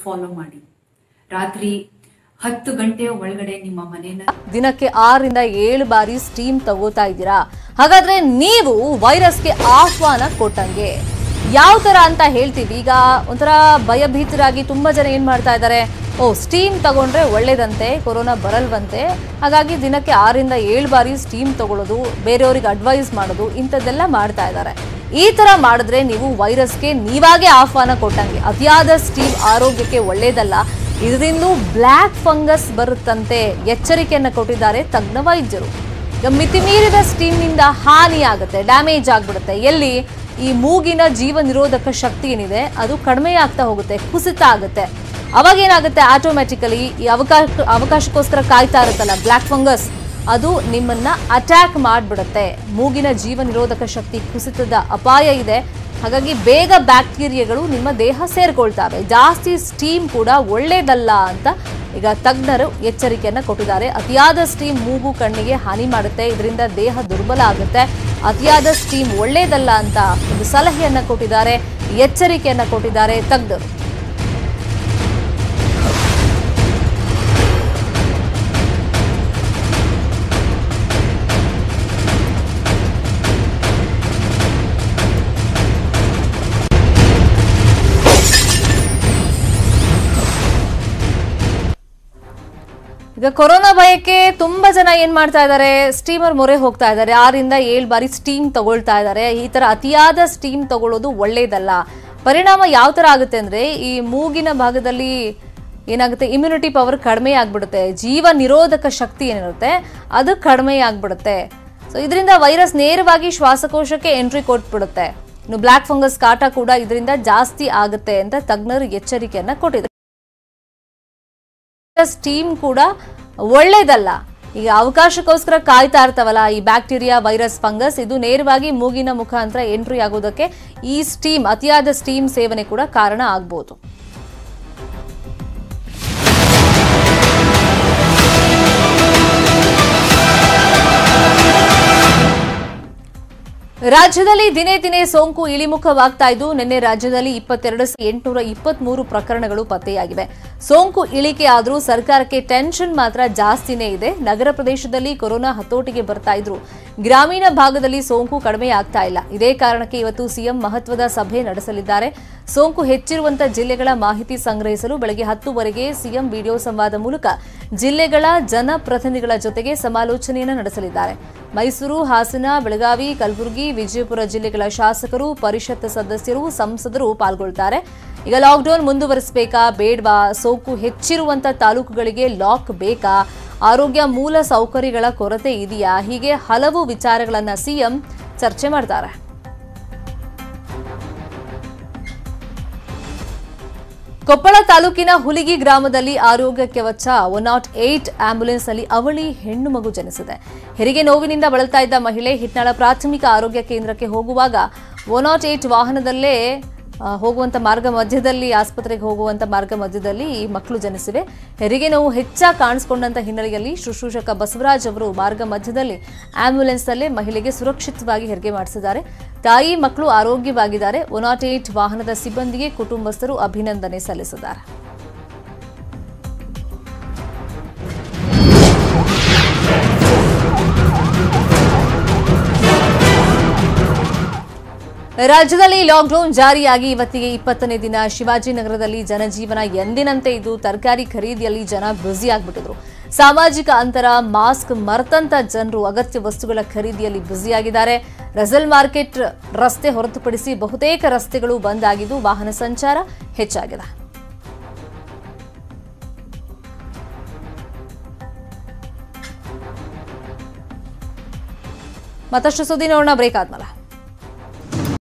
follow ಮಾಡಿ ರಾತ್ರಿ ಹತ್ತು ಗಂಟೆಯ ಒಳಗಡೆ ನಿಮ್ಮ ಮನೆಯನ್ನ ದಿನಕ್ಕೆ ಆರರಿಂದ ಏಳು ಬಾರಿ ಸ್ಟೀಮ್ ತಗೋತಾ ಇದ್ದೀರಾ ಹಾಗಾದ್ರೆ ನೀವು ವೈರಸ್ಗೆ ಆಹ್ವಾನ ಕೊಟ್ಟಂಗೆ ಯಾವ ತರ ಅಂತ ಹೇಳ್ತೀವಿ ಈಗ ಒಂಥರ ಭಯಭೀತರಾಗಿ ತುಂಬಾ ಜನ ಏನ್ ಮಾಡ್ತಾ ಇದ್ದಾರೆ ಓ ಸ್ಟೀಮ್ ತಗೊಂಡ್ರೆ ಒಳ್ಳೇದಂತೆ ಕೊರೋನಾ ಬರಲ್ವಂತೆ ಹಾಗಾಗಿ ದಿನಕ್ಕೆ ಆರರಿಂದ ಏಳು ಬಾರಿ ಸ್ಟೀಮ್ ತಗೊಳ್ಳೋದು ಬೇರೆಯವ್ರಿಗೆ ಅಡ್ವೈಸ್ ಮಾಡೋದು ಇಂಥದ್ದೆಲ್ಲ ಮಾಡ್ತಾ ಇದ್ದಾರೆ ಈ ತರ ಮಾಡಿದ್ರೆ ನೀವು ವೈರಸ್ಗೆ ನೀವಾಗೆ ಆಹ್ವಾನ ಕೊಟ್ಟಂಗೆ ಅತಿಯಾದ ಸ್ಟೀಮ್ ಆರೋಗ್ಯಕ್ಕೆ ಒಳ್ಳೇದಲ್ಲ ಇದರಿಂದ ಬ್ಲ್ಯಾಕ್ ಫಂಗಸ್ ಬರುತ್ತಂತೆ ಎಚ್ಚರಿಕೆಯನ್ನು ಕೊಟ್ಟಿದ್ದಾರೆ ತಜ್ಞ ವೈದ್ಯರು ಈಗ ಮಿತಿಮೀರಿದ ಸ್ಟೀಮ್ನಿಂದ ಹಾನಿ ಆಗುತ್ತೆ ಡ್ಯಾಮೇಜ್ ಆಗ್ಬಿಡುತ್ತೆ ಎಲ್ಲಿ ಈ ಮೂಗಿನ ಜೀವ ನಿರೋಧಕ ಶಕ್ತಿ ಏನಿದೆ ಅದು ಕಡಿಮೆ ಆಗ್ತಾ ಹೋಗುತ್ತೆ ಕುಸಿತ ಆಗುತ್ತೆ ಅವಾಗ ಏನಾಗುತ್ತೆ ಆಟೋಮ್ಯಾಟಿಕಲಿ ಈ ಅವಕಾಶ ಅವಕಾಶಕ್ಕೋಸ್ಕರ ಕಾಯ್ತಾ ಇರುತ್ತಲ್ಲ ಬ್ಲ್ಯಾಕ್ ಫಂಗಸ್ ಅದು ನಿಮ್ಮನ್ನ ಅಟ್ಯಾಕ್ ಮಾಡಿಬಿಡುತ್ತೆ ಮೂಗಿನ ಜೀವ ನಿರೋಧಕ ಶಕ್ತಿ ಕುಸಿತದ ಅಪಾಯ ಇದೆ ಹಾಗಾಗಿ ಬೇಗ ಬ್ಯಾಕ್ಟೀರಿಯಾಗಳು ನಿಮ್ಮ ದೇಹ ಸೇರ್ಕೊಳ್ತವೆ ಜಾಸ್ತಿ ಸ್ಟೀಮ್ ಕೂಡ ಒಳ್ಳೇದಲ್ಲ ಅಂತ ಈಗ ತಜ್ಞರು ಎಚ್ಚರಿಕೆಯನ್ನ ಕೊಟ್ಟಿದ್ದಾರೆ ಅತಿಯಾದ ಸ್ಟೀಮ್ ಮೂಗು ಕಣ್ಣಿಗೆ ಹಾನಿ ಮಾಡುತ್ತೆ ಇದರಿಂದ ದೇಹ ದುರ್ಬಲ ಆಗುತ್ತೆ ಅತಿಯಾದ ಸ್ಟೀಮ್ ಒಳ್ಳೇದಲ್ಲ ಅಂತ ಒಂದು ಸಲಹೆಯನ್ನ ಕೊಟ್ಟಿದ್ದಾರೆ ಎಚ್ಚರಿಕೆಯನ್ನ ಕೊಟ್ಟಿದ್ದಾರೆ ತಜ್ಞರು ಈಗ ಕೊರೋನಾ ಭಯಕ್ಕೆ ತುಂಬಾ ಜನ ಏನ್ ಮಾಡ್ತಾ ಇದ್ದಾರೆ ಸ್ಟೀಮರ್ ಮೊರೆ ಹೋಗ್ತಾ ಇದ್ದಾರೆ ಆರಿಂದ ಏಳು ಬಾರಿ ಸ್ಟೀಮ್ ತಗೊಳ್ತಾ ಇದ್ದಾರೆ ಈ ತರ ಅತಿಯಾದ ಸ್ಟೀಮ್ ತಗೊಳ್ಳೋದು ಒಳ್ಳೇದಲ್ಲ ಪರಿಣಾಮ ಯಾವ ತರ ಆಗುತ್ತೆ ಅಂದ್ರೆ ಈ ಮೂಗಿನ ಭಾಗದಲ್ಲಿ ಏನಾಗುತ್ತೆ ಇಮ್ಯುನಿಟಿ ಪವರ್ ಕಡಿಮೆ ಆಗ್ಬಿಡುತ್ತೆ ಜೀವ ನಿರೋಧಕ ಶಕ್ತಿ ಏನಿರುತ್ತೆ ಅದು ಕಡಿಮೆ ಆಗ್ಬಿಡುತ್ತೆ ಸೊ ಇದರಿಂದ ವೈರಸ್ ನೇರವಾಗಿ ಶ್ವಾಸಕೋಶಕ್ಕೆ ಎಂಟ್ರಿ ಕೊಟ್ಬಿಡುತ್ತೆ ಇನ್ನು ಬ್ಲ್ಯಾಕ್ ಫಂಗಸ್ ಕಾಟ ಕೂಡ ಇದರಿಂದ ಜಾಸ್ತಿ ಆಗುತ್ತೆ ಅಂತ ತಜ್ಞರು ಎಚ್ಚರಿಕೆಯನ್ನ ಕೊಟ್ಟಿದ್ದಾರೆ ಸ್ಟೀಮ್ ಕೂಡ ಒಳ್ಳೇದಲ್ಲ ಈಗ ಅವಕಾಶಕ್ಕೋಸ್ಕರ ಕಾಯ್ತಾ ಇರ್ತಾವಲ್ಲ ಈ ಬ್ಯಾಕ್ಟೀರಿಯಾ ವೈರಸ್ ಫಂಗಸ್ ಇದು ನೇರವಾಗಿ ಮೂಗಿನ ಮುಖಾಂತರ ಎಂಟ್ರಿ ಆಗೋದಕ್ಕೆ ಈ ಸ್ಟೀಮ್ ಅತಿಯಾದ ಸ್ಟೀಮ್ ಸೇವನೆ ಕೂಡ ಕಾರಣ ಆಗ್ಬೋದು ರಾಜ್ಯದಲ್ಲಿ ದಿನೇ ದಿನೇ ಸೋಂಕು ಇಳಿಮುಖವಾಗ್ತಾ ಇದ್ದು ನಿನ್ನೆ ರಾಜ್ಯದಲ್ಲಿ ಇಪ್ಪತ್ತೆರಡು ಎಂಟುನೂರ ಇಪ್ಪತ್ಮೂರು ಪ್ರಕರಣಗಳು ಪತ್ತೆಯಾಗಿವೆ ಸೋಂಕು ಇಳಿಕೆ ಆದರೂ ಸರ್ಕಾರಕ್ಕೆ ಟೆನ್ಷನ್ ಮಾತ್ರ ಜಾಸ್ತಿನೇ ಇದೆ ನಗರ ಪ್ರದೇಶದಲ್ಲಿ ಕೊರೋನಾ ಹತೋಟಿಗೆ ಬರ್ತಾ ಇದ್ರು ಗ್ರಾಮೀಣ ಭಾಗದಲ್ಲಿ ಸೋಂಕು ಕಡಿಮೆ ಆಗ್ತಾ ಇಲ್ಲ ಇದೇ ಕಾರಣಕ್ಕೆ ಇವತ್ತು ಸಿಎಂ ಮಹತ್ವದ ಸಭೆ ನಡೆಸಲಿದ್ದಾರೆ ಸೋಂಕು ಹೆಚ್ಚಿರುವಂತ ಜಿಲ್ಲೆಗಳ ಮಾಹಿತಿ ಸಂಗ್ರಹಿಸಲು ಬೆಳಗ್ಗೆ ಹತ್ತುವರೆಗೆ ಸಿಎಂ ವಿಡಿಯೋ ಸಂವಾದ ಮೂಲಕ ಜಿಲ್ಲೆಗಳ ಜನಪ್ರತಿನಿಧಿಗಳ ಜೊತೆಗೆ ಸಮಾಲೋಚನೆಯನ್ನು ನಡೆಸಲಿದ್ದಾರೆ ಮೈಸೂರು ಹಾಸನ ಬೆಳಗಾವಿ ಕಲಬುರಗಿ ವಿಜಯಪುರ ಜಿಲ್ಲೆಗಳ ಶಾಸಕರು ಪರಿಷತ್ ಸದಸ್ಯರು ಸಂಸದರು ಪಾಲ್ಗೊಳ್ತಾರೆ ಈಗ ಲಾಕ್ಡೌನ್ ಮುಂದುವರಿಸಬೇಕಾ ಬೇಡವಾ ಸೋಂಕು ಹೆಚ್ಚಿರುವಂತ ತಾಲೂಕುಗಳಿಗೆ ಲಾಕ್ ಬೇಕಾ ಆರೋಗ್ಯ ಮೂಲ ಸೌಕರ್ಯಗಳ ಕೊರತೆ ಇದೆಯಾ ಹೀಗೆ ಹಲವು ವಿಚಾರಗಳನ್ನ ಸಿಎಂ ಚರ್ಚೆ ಮಾಡ್ತಾರೆ ಕೊಪ್ಪಳ ತಾಲೂಕಿನ ಹುಲಿಗಿ ಗ್ರಾಮದಲ್ಲಿ ಆರೋಗ್ಯ ಕವಚ ಒನ್ ನಾಟ್ ಏಟ್ ಆಂಬ್ಯುಲೆನ್ಸ್ ಅಲ್ಲಿ ಅವಳಿ ಹೆಣ್ಣು ಮಗು ಜನಿಸಿದೆ ಹೆರಿಗೆ ನೋವಿನಿಂದ ಬಳಲ್ತಾ ಇದ್ದ ಮಹಿಳೆ ಹಿಟ್ನಾಳ ಪ್ರಾಥಮಿಕ ಆರೋಗ್ಯ ಕೇಂದ್ರಕ್ಕೆ ಹೋಗುವಾಗ ಒನ್ ನಾಟ್ ಏಟ್ ವಾಹನದಲ್ಲೇ ಆ, ಹೋಗುವಂತ ಮಾರ್ಗ ಮಧ್ಯದಲ್ಲಿ ಆಸ್ಪತ್ರೆಗೆ ಹೋಗುವಂತ ಮಾರ್ಗ ಮಧ್ಯದಲ್ಲಿ ಈ ಮಕ್ಕಳು ಜನಿಸಿವೆ ಹೆರಿಗೆ ನೋವು ಹೆಚ್ಚಾಗಿ ಕಾಣಿಸಿಕೊಂಡಂತ ಹಿನ್ನೆಲೆಯಲ್ಲಿ ಶುಶ್ರೂಷಕ ಬಸವರಾಜ್ ಅವರು ಮಾರ್ಗ ಮಧ್ಯದಲ್ಲಿ ಆಂಬ್ಯುಲೆನ್ಸ್ ಅಲ್ಲೇ ಮಹಿಳೆಗೆ ಸುರಕ್ಷಿತವಾಗಿ ಹೆರಿಗೆ ಮಾಡಿಸಿದ್ದಾರೆ ತಾಯಿ ಮಕ್ಕಳು ಆರೋಗ್ಯವಾಗಿದ್ದಾರೆ ಒನ್ ನಾಟ್ ಏಟ್ ವಾಹನದ ಸಿಬ್ಬಂದಿಗೆ ಕುಟುಂಬಸ್ಥರು ಅಭಿನಂದನೆ ಸಲ್ಲಿಸಿದ್ದಾರೆ ರಾಜ್ಯದಲ್ಲಿ ಲಾಕ್ಡೌನ್ ಜಾರಿಯಾಗಿ ಇವತ್ತಿಗೆ ಇಪ್ಪತ್ತನೇ ದಿನ ಶಿವಾಜಿನಗರದಲ್ಲಿ ಜನಜೀವನ ಎಂದಿನಂತೆ ಇದ್ದು ತರಕಾರಿ ಖರೀದಿಯಲ್ಲಿ ಜನ ಬ್ಯುಸಿ ಆಗ್ಬಿಟ್ಟಿದ್ರು ಸಾಮಾಜಿಕ ಅಂತರ ಮಾಸ್ಕ್ ಮರೆತಂತ ಜನರು ಅಗತ್ಯ ವಸ್ತುಗಳ ಖರೀದಿಯಲ್ಲಿ ಬ್ಯುಸಿಯಾಗಿದ್ದಾರೆ ರಸಲ್ ಮಾರ್ಕೆಟ್ ರಸ್ತೆ ಹೊರತುಪಡಿಸಿ ಬಹುತೇಕ ರಸ್ತೆಗಳು ಬಂದ್ ಆಗಿದ್ದು ವಾಹನ ಸಂಚಾರ ಹೆಚ್ಚಾಗಿದೆ ಮತ್ತಷ್ಟು ಸುದ್ದಿ ನೋಡೋಣ ಬ್ರೇಕ್ ಆದ್ಮೇಲೆ